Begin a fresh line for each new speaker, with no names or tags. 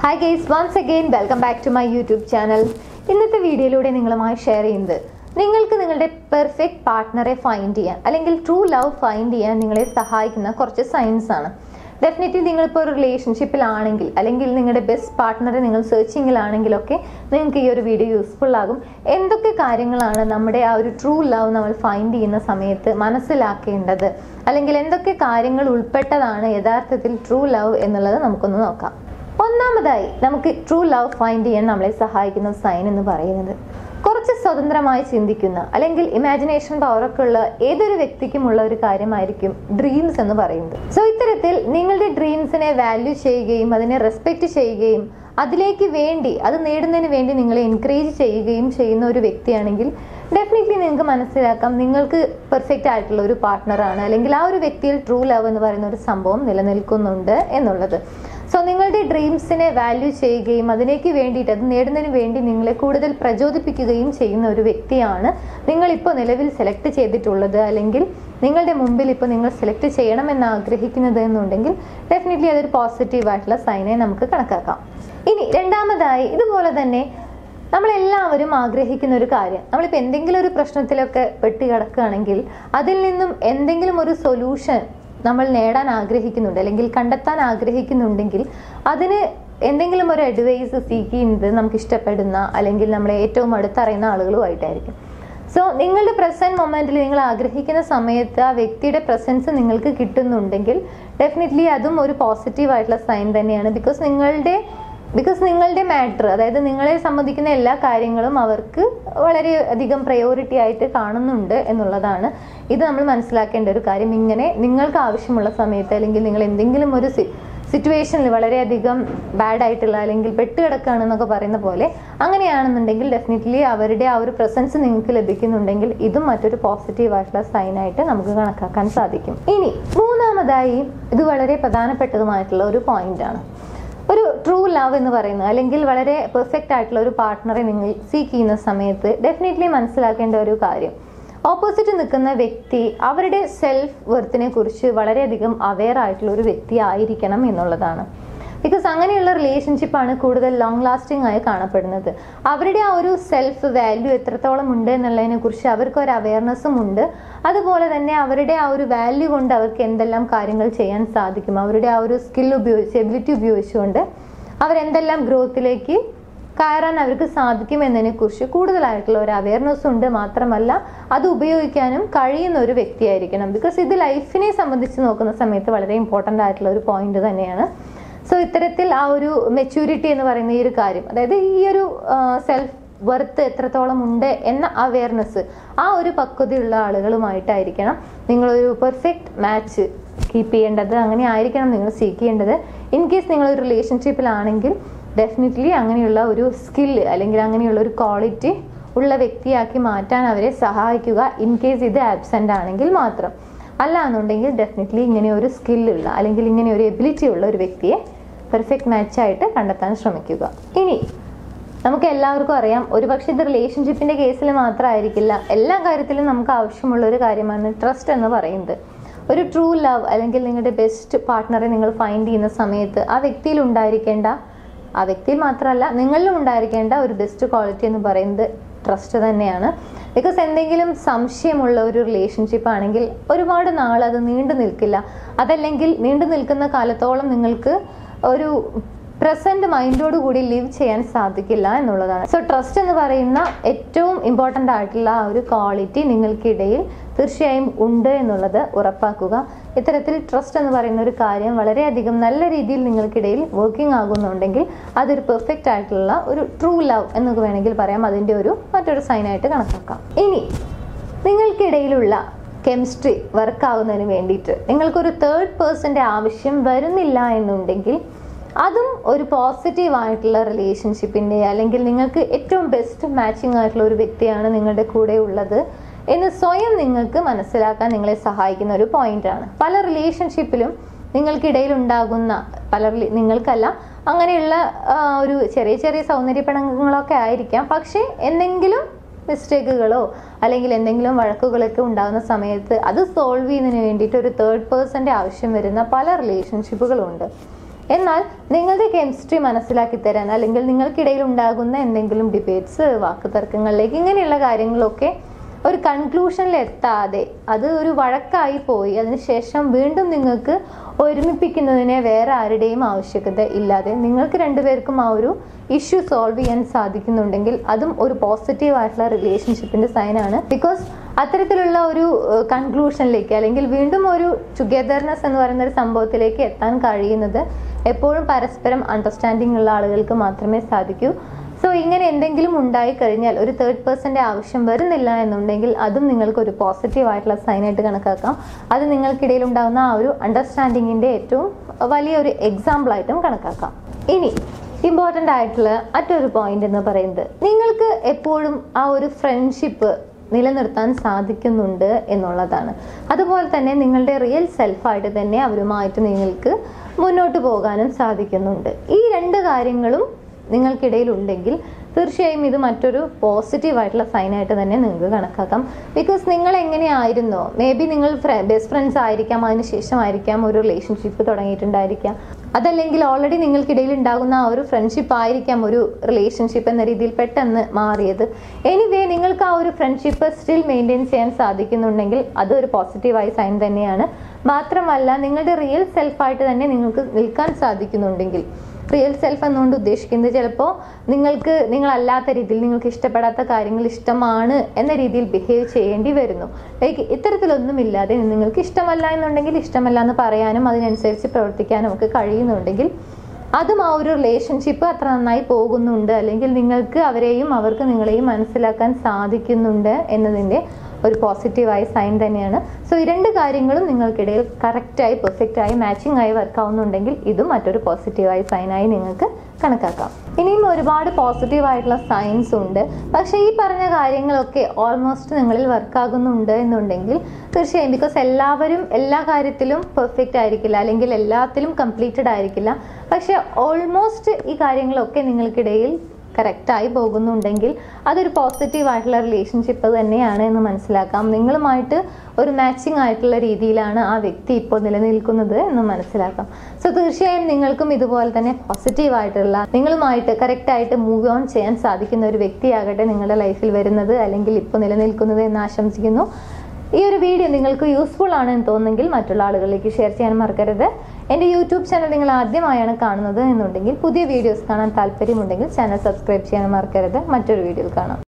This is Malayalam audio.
hi guys once again welcome back to my YouTube channel ഇന്നത്തെ വീഡിയോയിലൂടെ നിങ്ങളുമായി ഷെയർ ചെയ്യുന്നത് നിങ്ങൾക്ക് നിങ്ങളുടെ പെർഫെക്റ്റ് പാർട്ട്ണറെ ഫൈൻഡ് ചെയ്യാൻ അല്ലെങ്കിൽ ട്രൂ ലവ് ഫൈൻഡ് ചെയ്യാൻ നിങ്ങളെ സഹായിക്കുന്ന കുറച്ച് സയൻസ് ആണ് ഡെഫിനറ്റ്ലി നിങ്ങളിപ്പോൾ ഒരു റിലേഷൻഷിപ്പിലാണെങ്കിൽ അല്ലെങ്കിൽ നിങ്ങളുടെ ബെസ്റ്റ് പാർട്ട്ണറെ നിങ്ങൾ സെർച്ചിങ്ങിലാണെങ്കിലൊക്കെ നിങ്ങൾക്ക് ഈ ഒരു വീഡിയോ യൂസ്ഫുൾ ആകും എന്തൊക്കെ കാര്യങ്ങളാണ് നമ്മുടെ ആ ഒരു ട്രൂ ലവ് നമ്മൾ ഫൈൻഡ് ചെയ്യുന്ന സമയത്ത് മനസ്സിലാക്കേണ്ടത് അല്ലെങ്കിൽ എന്തൊക്കെ കാര്യങ്ങൾ ഉൾപ്പെട്ടതാണ് യഥാർത്ഥത്തിൽ ട്രൂ ലവ് എന്നുള്ളത് നമുക്കൊന്ന് നോക്കാം ഒന്നാമതായി നമുക്ക് ട്രൂ ലവ് ഫൈൻഡ് ചെയ്യാൻ നമ്മളെ സഹായിക്കുന്ന സൈൻ എന്ന് പറയുന്നത് കുറച്ച് സ്വതന്ത്രമായി ചിന്തിക്കുന്ന അല്ലെങ്കിൽ ഇമാജിനേഷൻ പവറൊക്കെ ഉള്ള ഏതൊരു വ്യക്തിക്കുമുള്ള ഒരു കാര്യമായിരിക്കും ഡ്രീംസ് എന്ന് പറയുന്നത് സോ ഇത്തരത്തിൽ നിങ്ങളുടെ ഡ്രീംസിനെ വാല്യൂ ചെയ്യുകയും അതിനെ റെസ്പെക്റ്റ് ചെയ്യുകയും അതിലേക്ക് വേണ്ടി അത് നേടുന്നതിന് വേണ്ടി നിങ്ങളെ എൻകറേജ് ചെയ്യുകയും ചെയ്യുന്ന ഒരു വ്യക്തിയാണെങ്കിൽ ഡെഫിനറ്റ്ലി നിങ്ങൾക്ക് മനസ്സിലാക്കാം നിങ്ങൾക്ക് പെർഫെക്റ്റ് ആയിട്ടുള്ള ഒരു പാർട്ട്ണറാണ് അല്ലെങ്കിൽ ആ ഒരു വ്യക്തിയിൽ ട്രൂ ലവ് എന്ന് പറയുന്ന ഒരു സംഭവം നിലനിൽക്കുന്നുണ്ട് എന്നുള്ളത് സോ നിങ്ങളുടെ ഡ്രീംസിനെ വാല്യൂ ചെയ്യുകയും അതിലേക്ക് വേണ്ടിയിട്ട് അത് നേടുന്നതിന് വേണ്ടി നിങ്ങളെ കൂടുതൽ പ്രചോദിപ്പിക്കുകയും ചെയ്യുന്ന ഒരു വ്യക്തിയാണ് നിങ്ങളിപ്പോൾ നിലവിൽ സെലക്ട് ചെയ്തിട്ടുള്ളത് അല്ലെങ്കിൽ നിങ്ങളുടെ മുമ്പിൽ ഇപ്പോൾ നിങ്ങൾ സെലക്ട് ചെയ്യണമെന്ന് ആഗ്രഹിക്കുന്നത് എന്നുണ്ടെങ്കിൽ ഡെഫിനറ്റ്ലി അതൊരു പോസിറ്റീവ് ആയിട്ടുള്ള സൈനെ നമുക്ക് കണക്കാക്കാം ഇനി രണ്ടാമതായി ഇതുപോലെ തന്നെ നമ്മളെല്ലാവരും ആഗ്രഹിക്കുന്ന ഒരു കാര്യം നമ്മളിപ്പോൾ എന്തെങ്കിലും ഒരു പ്രശ്നത്തിലൊക്കെ പെട്ട് കിടക്കുകയാണെങ്കിൽ അതിൽ നിന്നും എന്തെങ്കിലും ഒരു സൊല്യൂഷൻ നമ്മൾ നേടാൻ ആഗ്രഹിക്കുന്നുണ്ട് അല്ലെങ്കിൽ കണ്ടെത്താൻ ആഗ്രഹിക്കുന്നുണ്ടെങ്കിൽ അതിന് എന്തെങ്കിലും ഒരു അഡ്വൈസ് സീക്ക് ചെയ്യുന്നത് നമുക്ക് ഇഷ്ടപ്പെടുന്ന അല്ലെങ്കിൽ നമ്മളെ ഏറ്റവും അടുത്തറിയുന്ന ആളുകളുമായിട്ടായിരിക്കും സോ നിങ്ങളുടെ പ്രസന്റ് മൊമെന്റിൽ നിങ്ങൾ ആഗ്രഹിക്കുന്ന സമയത്ത് ആ വ്യക്തിയുടെ പ്രസൻസ് നിങ്ങൾക്ക് കിട്ടുന്നുണ്ടെങ്കിൽ ഡെഫിനറ്റ്ലി അതും ഒരു പോസിറ്റീവ് ആയിട്ടുള്ള സൈൻ തന്നെയാണ് ബിക്കോസ് നിങ്ങളുടെ ബിക്കോസ് നിങ്ങളുടെ മാറ്റർ അതായത് നിങ്ങളെ സംബന്ധിക്കുന്ന എല്ലാ കാര്യങ്ങളും അവർക്ക് വളരെ അധികം പ്രയോറിറ്റി ആയിട്ട് കാണുന്നുണ്ട് എന്നുള്ളതാണ് ഇത് നമ്മൾ മനസ്സിലാക്കേണ്ട ഒരു കാര്യം ഇങ്ങനെ നിങ്ങൾക്ക് ആവശ്യമുള്ള സമയത്ത് അല്ലെങ്കിൽ നിങ്ങൾ എന്തെങ്കിലും ഒരു സിറ്റുവേഷനിൽ വളരെയധികം ബാഡ് ആയിട്ടുള്ള അല്ലെങ്കിൽ പെട്ടുകിടക്കുകയാണെന്നൊക്കെ പറയുന്ന പോലെ അങ്ങനെയാണെന്നുണ്ടെങ്കിൽ ഡെഫിനറ്റ്ലി അവരുടെ ആ ഒരു പ്രസൻസ് നിങ്ങൾക്ക് ലഭിക്കുന്നുണ്ടെങ്കിൽ ഇതും മറ്റൊരു പോസിറ്റീവ് ആയിട്ടുള്ള സൈൻ ആയിട്ട് നമുക്ക് കണക്കാക്കാൻ സാധിക്കും ഇനി മൂന്നാമതായി ഇത് വളരെ പ്രധാനപ്പെട്ടതുമായിട്ടുള്ള ഒരു പോയിന്റ് ആണ് ഒരു ട്രൂ ലവ് എന്ന് പറയുന്നത് അല്ലെങ്കിൽ വളരെ പെർഫെക്റ്റ് ആയിട്ടുള്ള ഒരു പാർട്ട്ണറെ നിങ്ങൾ സീക്ക് ചെയ്യുന്ന സമയത്ത് ഡെഫിനറ്റ്ലി മനസ്സിലാക്കേണ്ട ഒരു കാര്യം ഓപ്പോസിറ്റ് നിൽക്കുന്ന വ്യക്തി അവരുടെ സെൽഫ് വെർത്തിനെ കുറിച്ച് വളരെയധികം അവെയർ ആയിട്ടുള്ള ഒരു വ്യക്തി ആയിരിക്കണം എന്നുള്ളതാണ് ബിക്കോസ് അങ്ങനെയുള്ള റിലേഷൻഷിപ്പാണ് കൂടുതൽ ലോങ് ലാസ്റ്റിംഗ് ആയി കാണപ്പെടുന്നത് അവരുടെ ആ ഒരു സെൽഫ് വാല്യൂ എത്രത്തോളം ഉണ്ട് എന്നുള്ളതിനെ കുറിച്ച് അവർക്ക് ഒരു അവയർനെസ്സും ഉണ്ട് അതുപോലെ തന്നെ അവരുടെ ആ ഒരു വാല്യൂ കൊണ്ട് അവർക്ക് എന്തെല്ലാം കാര്യങ്ങൾ ചെയ്യാൻ സാധിക്കും അവരുടെ ആ ഒരു സ്കിൽ ഉപയോഗിച്ച് എബിലിറ്റി ഉപയോഗിച്ചുകൊണ്ട് അവരെന്തെല്ലാം ഗ്രോത്തിലേക്ക് കയറാൻ അവർക്ക് സാധിക്കും എന്നതിനെക്കുറിച്ച് കൂടുതലായിട്ടുള്ള ഒരു അവയർനെസ് ഉണ്ട് മാത്രമല്ല അത് ഉപയോഗിക്കാനും കഴിയുന്ന ഒരു വ്യക്തിയായിരിക്കണം ബിക്കോസ് ഇത് ലൈഫിനെ സംബന്ധിച്ച് നോക്കുന്ന സമയത്ത് വളരെ ഇമ്പോർട്ടൻ്റ് ആയിട്ടുള്ള ഒരു പോയിന്റ് തന്നെയാണ് സോ ഇത്തരത്തിൽ ആ ഒരു മെച്യൂരിറ്റി എന്ന് പറയുന്ന ഈ ഒരു കാര്യം അതായത് ഈ ഒരു സെൽഫ് വെർത്ത് എത്രത്തോളം ഉണ്ട് എന്ന അവയർനെസ് ആ ഒരു പക്വതയുള്ള ആളുകളുമായിട്ടായിരിക്കണം നിങ്ങളൊരു പെർഫെക്റ്റ് മാച്ച് കീപ്പ് ചെയ്യേണ്ടത് അങ്ങനെ ആയിരിക്കണം നിങ്ങൾ സീക്ക് ചെയ്യേണ്ടത് ഇൻ കേസ് നിങ്ങളൊരു റിലേഷൻഷിപ്പിലാണെങ്കിൽ ഡെഫിനറ്റ്ലി അങ്ങനെയുള്ള ഒരു സ്കില്ല് അല്ലെങ്കിൽ അങ്ങനെയുള്ള ഒരു ക്വാളിറ്റി ഉള്ള വ്യക്തിയാക്കി മാറ്റാൻ അവരെ സഹായിക്കുക ഇൻ കേസ് ഇത് ആബ്സെൻ്റ് ആണെങ്കിൽ മാത്രം അല്ല എന്നുണ്ടെങ്കിൽ ഡെഫിനറ്റ്ലി ഇങ്ങനെ ഒരു സ്കില്ലുള്ള അല്ലെങ്കിൽ ഇങ്ങനെ ഒരു എബിലിറ്റി ഉള്ള ഒരു വ്യക്തിയെ പെർഫെക്റ്റ് മാച്ചായിട്ട് കണ്ടെത്താൻ ശ്രമിക്കുക ഇനി നമുക്ക് എല്ലാവർക്കും അറിയാം ഒരുപക്ഷെ ഇത് റിലേഷൻഷിപ്പിന്റെ കേസിൽ മാത്രമായിരിക്കില്ല എല്ലാ കാര്യത്തിലും നമുക്ക് ആവശ്യമുള്ള ഒരു കാര്യമാണ് ട്രസ്റ്റ് എന്ന് പറയുന്നത് ഒരു ട്രൂ ലവ് അല്ലെങ്കിൽ നിങ്ങളുടെ ബെസ്റ്റ് പാർട്ട്ണറെ നിങ്ങൾ ഫൈൻഡ് ചെയ്യുന്ന സമയത്ത് ആ വ്യക്തിയിൽ ഉണ്ടായിരിക്കേണ്ട ആ വ്യക്തിയിൽ മാത്രമല്ല നിങ്ങളിലും ഉണ്ടായിരിക്കേണ്ട ഒരു ബെസ്റ്റ് ക്വാളിറ്റി എന്ന് പറയുന്നത് ട്രസ്റ്റ് തന്നെയാണ് ബിക്കോസ് എന്തെങ്കിലും സംശയമുള്ള ഒരു റിലേഷൻഷിപ്പ് ആണെങ്കിൽ ഒരുപാട് നാൾ അത് നീണ്ടു നിൽക്കില്ല അതല്ലെങ്കിൽ നീണ്ടു നിൽക്കുന്ന കാലത്തോളം നിങ്ങൾക്ക് ഒരു പ്രസന്റ് മൈൻഡോട് കൂടി ലിവ് ചെയ്യാൻ സാധിക്കില്ല എന്നുള്ളതാണ് സോ ട്രസ്റ്റ് എന്ന് പറയുന്ന ഏറ്റവും ഇമ്പോർട്ടൻ്റ് ആയിട്ടുള്ള ആ ഒരു ക്വാളിറ്റി നിങ്ങൾക്കിടയിൽ തീർച്ചയായും ഉണ്ട് എന്നുള്ളത് ഉറപ്പാക്കുക ഇത്തരത്തിൽ ട്രസ്റ്റ് എന്ന് പറയുന്ന ഒരു കാര്യം വളരെയധികം നല്ല രീതിയിൽ നിങ്ങൾക്കിടയിൽ വർക്കിംഗ് ആകുന്നുണ്ടെങ്കിൽ അതൊരു പെർഫെക്റ്റ് ആയിട്ടുള്ള ഒരു ട്രൂ ലവ് എന്നൊക്കെ വേണമെങ്കിൽ പറയാം അതിൻ്റെ ഒരു മറ്റൊരു സൈനായിട്ട് കണക്കാക്കാം ഇനി നിങ്ങൾക്കിടയിലുള്ള കെമിസ്ട്രി വർക്ക് ആകുന്നതിന് വേണ്ടിയിട്ട് നിങ്ങൾക്കൊരു തേർഡ് പേഴ്സൻ്റെ ആവശ്യം വരുന്നില്ല എന്നുണ്ടെങ്കിൽ അതും ഒരു പോസിറ്റീവ് ആയിട്ടുള്ള റിലേഷൻഷിപ്പിൻ്റെ അല്ലെങ്കിൽ നിങ്ങൾക്ക് ഏറ്റവും ബെസ്റ്റ് മാച്ചിങ് ആയിട്ടുള്ള ഒരു വ്യക്തിയാണ് നിങ്ങളുടെ കൂടെ ഉള്ളത് എന്ന് സ്വയം നിങ്ങൾക്ക് മനസ്സിലാക്കാൻ നിങ്ങളെ സഹായിക്കുന്ന ഒരു പോയിന്റാണ് പല റിലേഷൻഷിപ്പിലും നിങ്ങൾക്കിടയിൽ ഉണ്ടാകുന്ന പല നിങ്ങൾക്കല്ല അങ്ങനെയുള്ള ഒരു ചെറിയ ചെറിയ സൗന്ദര്യ പിണക്കങ്ങളൊക്കെ ആയിരിക്കാം പക്ഷേ എന്തെങ്കിലും മിസ്റ്റേക്കുകളോ അല്ലെങ്കിൽ എന്തെങ്കിലും വഴക്കുകളൊക്കെ ഉണ്ടാകുന്ന സമയത്ത് അത് സോൾവ് ചെയ്യുന്നതിന് വേണ്ടിയിട്ട് ഒരു തേർഡ് പേഴ്സൻ്റെ ആവശ്യം വരുന്ന പല റിലേഷൻഷിപ്പുകളുണ്ട് എന്നാൽ നിങ്ങളുടെ കെമിസ്ട്രി മനസ്സിലാക്കി തരാൻ അല്ലെങ്കിൽ നിങ്ങൾക്കിടയിൽ ഉണ്ടാകുന്ന എന്തെങ്കിലും ഡിബേറ്റ്സ് വാക്ക് തർക്കങ്ങളിലേക്ക് ഇങ്ങനെയുള്ള കാര്യങ്ങളൊക്കെ ഒരു കൺക്ലൂഷനിൽ എത്താതെ അത് ഒരു വഴക്കായി പോയി അതിനുശേഷം വീണ്ടും നിങ്ങൾക്ക് ഒരുമിപ്പിക്കുന്നതിനെ വേറെ ആരുടെയും ആവശ്യകത ഇല്ലാതെ നിങ്ങൾക്ക് രണ്ടുപേർക്കും ആ ഒരു ഇഷ്യൂ സോൾവ് ചെയ്യാൻ സാധിക്കുന്നുണ്ടെങ്കിൽ അതും ഒരു പോസിറ്റീവ് ആയിട്ടുള്ള റിലേഷൻഷിപ്പിന്റെ സൈനാണ് ബിക്കോസ് അത്തരത്തിലുള്ള ഒരു കൺക്ലൂഷനിലേക്ക് അല്ലെങ്കിൽ വീണ്ടും ഒരു ടുഗെദർനെസ് എന്ന് പറയുന്ന ഒരു സംഭവത്തിലേക്ക് എത്താൻ കഴിയുന്നത് എപ്പോഴും പരസ്പരം അണ്ടർസ്റ്റാൻഡിംഗ് ഉള്ള ആളുകൾക്ക് മാത്രമേ സാധിക്കൂ സോ ഇങ്ങനെ എന്തെങ്കിലും ഉണ്ടായി കഴിഞ്ഞാൽ ഒരു തേർഡ് പേഴ്സന്റെ ആവശ്യം വരുന്നില്ല എന്നുണ്ടെങ്കിൽ അതും നിങ്ങൾക്ക് ഒരു പോസിറ്റീവ് ആയിട്ടുള്ള സൈനായിട്ട് കണക്കാക്കാം അത് നിങ്ങൾക്കിടയിൽ ഉണ്ടാകുന്ന ആ ഒരു അണ്ടർസ്റ്റാൻഡിങ്ങിന്റെ ഏറ്റവും വലിയൊരു എക്സാമ്പിൾ ആയിട്ടും കണക്കാക്കാം ഇനി ഇമ്പോർട്ടൻ്റ് ആയിട്ടുള്ള മറ്റൊരു പോയിന്റ് എന്ന് പറയുന്നത് നിങ്ങൾക്ക് എപ്പോഴും ആ ഒരു ഫ്രണ്ട്ഷിപ്പ് നിലനിർത്താൻ സാധിക്കുന്നുണ്ട് എന്നുള്ളതാണ് അതുപോലെ തന്നെ നിങ്ങളുടെ റിയൽ സെൽഫായിട്ട് തന്നെ അവരുമായിട്ട് നിങ്ങൾക്ക് മുന്നോട്ട് പോകാനും സാധിക്കുന്നുണ്ട് ഈ രണ്ട് കാര്യങ്ങളും നിങ്ങൾക്കിടയിൽ ഉണ്ടെങ്കിൽ തീർച്ചയായും ഇത് മറ്റൊരു പോസിറ്റീവ് ആയിട്ടുള്ള സൈനായിട്ട് തന്നെ നിങ്ങൾക്ക് കണക്കാക്കാം ബിക്കോസ് നിങ്ങൾ എങ്ങനെയായിരുന്നോ മേ ബി നിങ്ങൾ ബെസ്റ്റ് ഫ്രണ്ട്സ് ആയിരിക്കാം അതിന് ശേഷമായിരിക്കാം ഒരു റിലേഷൻഷിപ്പ് തുടങ്ങിയിട്ടുണ്ടായിരിക്കാം അതല്ലെങ്കിൽ ഓൾറെഡി നിങ്ങൾക്കിടയിൽ ഉണ്ടാകുന്ന ആ ഒരു ഫ്രണ്ട്ഷിപ്പ് ആയിരിക്കാം ഒരു റിലേഷൻഷിപ്പ് എന്ന രീതിയിൽ പെട്ടെന്ന് മാറിയത് എനിവേ നിങ്ങൾക്ക് ആ ഒരു ഫ്രണ്ട്ഷിപ്പ് സ്റ്റിൽ മെയിൻറ്റെയിൻ ചെയ്യാൻ സാധിക്കുന്നുണ്ടെങ്കിൽ അതൊരു പോസിറ്റീവായ സൈൻ തന്നെയാണ് മാത്രമല്ല നിങ്ങളുടെ റിയൽ സെൽഫായിട്ട് തന്നെ നിങ്ങൾക്ക് നിൽക്കാൻ സാധിക്കുന്നുണ്ടെങ്കിൽ റിയൽ സെൽഫ് എന്നുകൊണ്ട് ഉദ്ദേശിക്കുന്നത് ചിലപ്പോൾ നിങ്ങൾക്ക് നിങ്ങളല്ലാത്ത രീതിയിൽ നിങ്ങൾക്ക് ഇഷ്ടപ്പെടാത്ത കാര്യങ്ങൾ ഇഷ്ടമാണ് എന്ന രീതിയിൽ ബിഹേവ് ചെയ്യേണ്ടി വരുന്നു ലൈക്ക് ഇത്തരത്തിലൊന്നുമില്ലാതെ നിങ്ങൾക്ക് ഇഷ്ടമല്ല എന്നുണ്ടെങ്കിൽ ഇഷ്ടമല്ല എന്ന് പറയാനും അതിനനുസരിച്ച് പ്രവർത്തിക്കാനും ഒക്കെ കഴിയുന്നുണ്ടെങ്കിൽ അതും ആ ഒരു റിലേഷൻഷിപ്പ് അത്ര നന്നായി പോകുന്നുണ്ട് അല്ലെങ്കിൽ നിങ്ങൾക്ക് അവരെയും അവർക്ക് നിങ്ങളെയും മനസ്സിലാക്കാൻ സാധിക്കുന്നുണ്ട് എന്നതിൻ്റെ ഒരു പോസിറ്റീവായ സൈൻ തന്നെയാണ് സോ ഈ രണ്ട് കാര്യങ്ങളും നിങ്ങൾക്കിടയിൽ കറക്റ്റായി പെർഫെക്റ്റായി മാച്ചിങ് ആയി വർക്ക് ആവുന്നുണ്ടെങ്കിൽ ഇതും മറ്റൊരു പോസിറ്റീവായ സൈനായി നിങ്ങൾക്ക് കണക്കാക്കാം ഇനിയും ഒരുപാട് പോസിറ്റീവ് ആയിട്ടുള്ള സൈൻസ് ഉണ്ട് പക്ഷേ ഈ പറഞ്ഞ കാര്യങ്ങളൊക്കെ ഓൾമോസ്റ്റ് നിങ്ങളിൽ വർക്ക് ആകുന്നുണ്ട് എന്നുണ്ടെങ്കിൽ തീർച്ചയായും ബിക്കോസ് എല്ലാവരും എല്ലാ കാര്യത്തിലും പെർഫെക്റ്റ് ആയിരിക്കില്ല അല്ലെങ്കിൽ എല്ലാത്തിലും കംപ്ലീറ്റഡ് ആയിരിക്കില്ല പക്ഷേ ഓൾമോസ്റ്റ് ഈ കാര്യങ്ങളൊക്കെ നിങ്ങൾക്കിടയിൽ കറക്റ്റായി പോകുന്നുണ്ടെങ്കിൽ അതൊരു പോസിറ്റീവ് ആയിട്ടുള്ള റിലേഷൻഷിപ്പ് തന്നെയാണ് എന്ന് മനസ്സിലാക്കാം നിങ്ങളുമായിട്ട് ഒരു മാച്ചിങ് ആയിട്ടുള്ള രീതിയിലാണ് ആ വ്യക്തി ഇപ്പോൾ നിലനിൽക്കുന്നത് എന്ന് മനസ്സിലാക്കാം സോ തീർച്ചയായും നിങ്ങൾക്കും ഇതുപോലെ തന്നെ പോസിറ്റീവ് ആയിട്ടുള്ള നിങ്ങളുമായിട്ട് കറക്റ്റായിട്ട് മൂവ് ഓൺ ചെയ്യാൻ സാധിക്കുന്ന ഒരു വ്യക്തിയാകട്ടെ നിങ്ങളുടെ ലൈഫിൽ വരുന്നത് അല്ലെങ്കിൽ ഇപ്പോൾ നിലനിൽക്കുന്നത് എന്ന് ആശംസിക്കുന്നു ഈ ഒരു വീഡിയോ നിങ്ങൾക്ക് യൂസ്ഫുൾ ആണ് എന്ന് തോന്നുന്നെങ്കിൽ മറ്റുള്ള ആളുകളിലേക്ക് ഷെയർ ചെയ്യാൻ മറക്കരുത് എൻ്റെ യൂട്യൂബ് ചാനൽ നിങ്ങൾ ആദ്യമായാണ് കാണുന്നത് എന്നുണ്ടെങ്കിൽ പുതിയ വീഡിയോസ് കാണാൻ താല്പര്യമുണ്ടെങ്കിൽ ചാനൽ സബ്സ്ക്രൈബ് ചെയ്യാൻ മറക്കരുത് മറ്റൊരു വീഡിയോയിൽ കാണാം